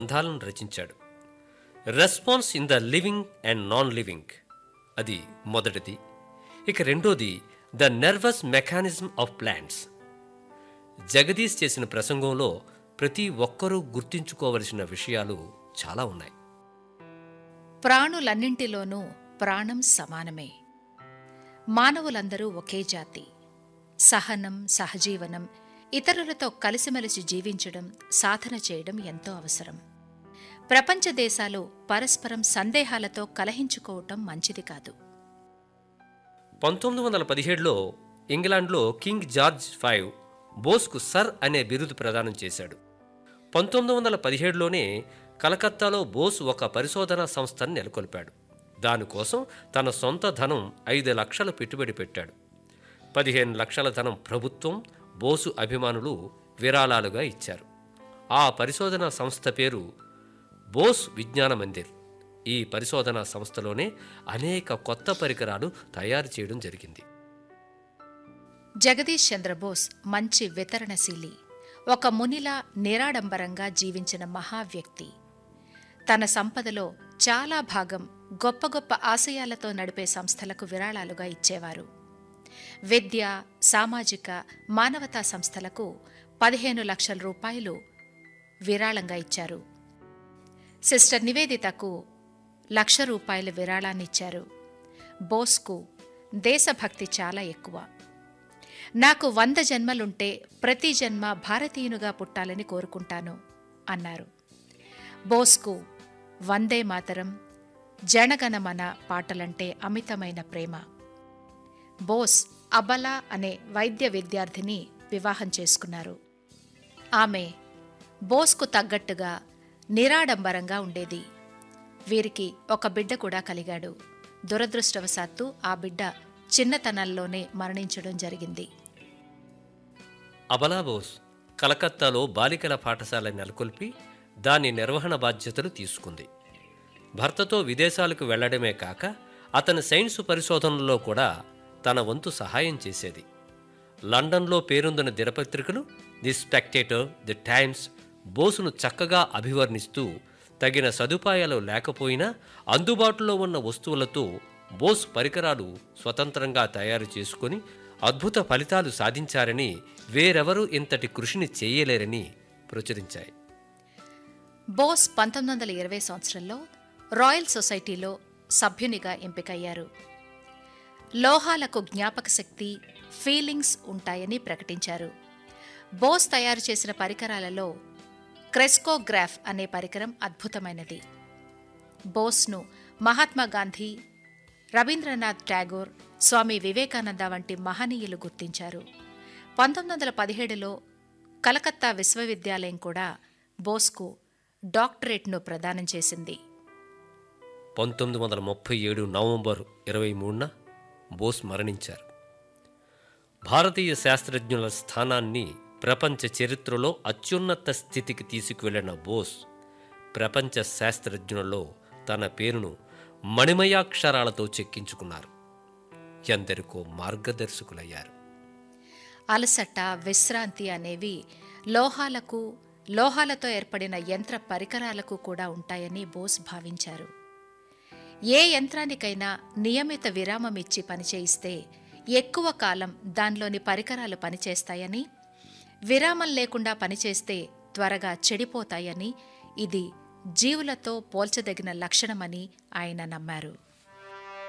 గ్రంథాలను రచించాడు response in the living and non living అది మొదటిది ఇక రెండోది the nervous mechanism of plants Jagadish చేసిన ప్రసంగంలో ప్రతి ఒక్కరూ గుర్తుంచుకోవలసిన విషయాలు చాలా ఉన్నాయి ప్రాణులన్నింటిలోనూ ప్రాణం సమానమే మానవులందరూ ఒకే జాతి సహనం సహజీవనం ఇతరులతో కలిసిమెలిసి జీవించడం సాధన చేయడం ఎంతో అవసరం ప్రపంచ దేశాలు పరస్పరం సందేహాలతో కలహించుకోవటం మంచిది కాదు పంతొమ్మిది వందల పదిహేడులో ఇంగ్లాండ్లో కింగ్ జార్జ్ ఫైవ్ బోస్కు సర్ అనే బిరుదు ప్రదానం చేశాడు పంతొమ్మిది వందల పదిహేడులోనే కలకత్తాలో బోస్ ఒక పరిశోధనా సంస్థను నెలకొల్పాడు దానికోసం తన సొంత ధనం ఐదు లక్షలు పెట్టుబడి పెట్టాడు పదిహేను లక్షల ధనం ప్రభుత్వం బోసు అభిమానులు విరాళాలుగా ఇచ్చారు ఆ పరిశోధనా సంస్థ పేరు బోస్ విజ్ఞాన మందిర్ ఈ పరిశోధనా సంస్థలోనే అనేక కొత్త పరికరాలు తయారు చేయడం జరిగింది జగదీష్ చంద్రబోస్ మంచి వితరణశీలి ఒక మునిలా నిరాడంబరంగా జీవించిన మహావ్యక్తి తన సంపదలో చాలా భాగం గొప్ప గొప్ప ఆశయాలతో నడిపే సంస్థలకు విరాళాలుగా ఇచ్చేవారు విద్య సామాజిక మానవతా సంస్థలకు పదిహేను లక్షల రూపాయలు విరాళంగా ఇచ్చారు సిస్టర్ నివేదితకు లక్ష రూపాయల విరాళాన్నిచ్చారు బోస్కు దేశభక్తి చాలా ఎక్కువ నాకు వంద జన్మలుంటే ప్రతి జన్మ భారతీయునిగా పుట్టాలని కోరుకుంటాను అన్నారు బోస్కు వందే మాతరం జనగణమన పాటలంటే అమితమైన ప్రేమ బోస్ అబల అనే వైద్య విద్యార్థిని వివాహం చేసుకున్నారు ఆమె బోస్కు తగ్గట్టుగా నిరాడంబరంగా ఉండేది వీరికి ఒక బిడ్డ కూడా కలిగాడు దురదృష్టవశాత్తు ఆ బిడ్డ చిన్నతనంలోనే మరణించడం జరిగింది అబలా బోస్ కలకత్తాలో బాలికల పాఠశాల నెలకొల్పి దాని నిర్వహణ బాధ్యతలు తీసుకుంది భర్తతో విదేశాలకు వెళ్లడమే కాక అతని సైన్స్ పరిశోధనలో కూడా తన వంతు సహాయం చేసేది లండన్లో పేరొందిన దినపత్రికలు ది స్పెక్టేటర్ ది టైమ్స్ బోసును చక్కగా అభివర్ణిస్తూ తగిన సదుపాయాలు లేకపోయినా అందుబాటులో ఉన్న వస్తువులతో బోస్ పరికరాలు స్వతంత్రంగా తయారు చేసుకొని అద్భుత ఫలితాలు సాధించారని వేరెవరూ ఇంతటి కృషిని చేయలేరని ప్రచురించాయి బోస్ పంతొమ్మిది వందల ఇరవై సంవత్సరంలో రాయల్ సొసైటీలో సభ్యునిగా ఎంపికయ్యారు లోహాలకు జ్ఞాపక శక్తి ఫీలింగ్స్ ఉంటాయని ప్రకటించారు బోస్ తయారు చేసిన పరికరాలలో క్రెస్కోగ్రాఫ్ అనే పరికరం అద్భుతమైనది బోస్ను మహాత్మా గాంధీ రవీంద్రనాథ్ ఠాగూర్ స్వామి వివేకానంద వంటి మహనీయులు గుర్తించారు పంతొమ్మిది వందల పదిహేడులో కలకత్తా విశ్వవిద్యాలయం కూడా బోస్కు డాక్టరేట్ను ప్రదానం చేసింది పంతొమ్మిది వందల ముప్పై ఏడు నవంబర్ ఇరవై మూడున బోస్ మరణించారు భారతీయ శాస్త్రజ్ఞుల స్థానాన్ని ప్రపంచ చరిత్రలో అత్యున్నత స్థితికి తీసుకువెళ్లిన బోస్ ప్రపంచ శాస్త్రజ్ఞులలో తన పేరును మణిమయాక్షరాలతో చెక్కించుకున్నారు ఎందరికో మార్గదర్శకులయ్యారు అలసట విశ్రాంతి అనేవి లోహాలకు లోహాలతో ఏర్పడిన యంత్ర పరికరాలకు కూడా ఉంటాయని బోస్ భావించారు ఏ యంత్రానికైనా నియమిత విరామం ఇచ్చి పనిచేయిస్తే ఎక్కువ కాలం దానిలోని పరికరాలు పనిచేస్తాయని విరామం లేకుండా పనిచేస్తే త్వరగా చెడిపోతాయని ఇది జీవులతో పోల్చదగిన లక్షణమని ఆయన నమ్మారు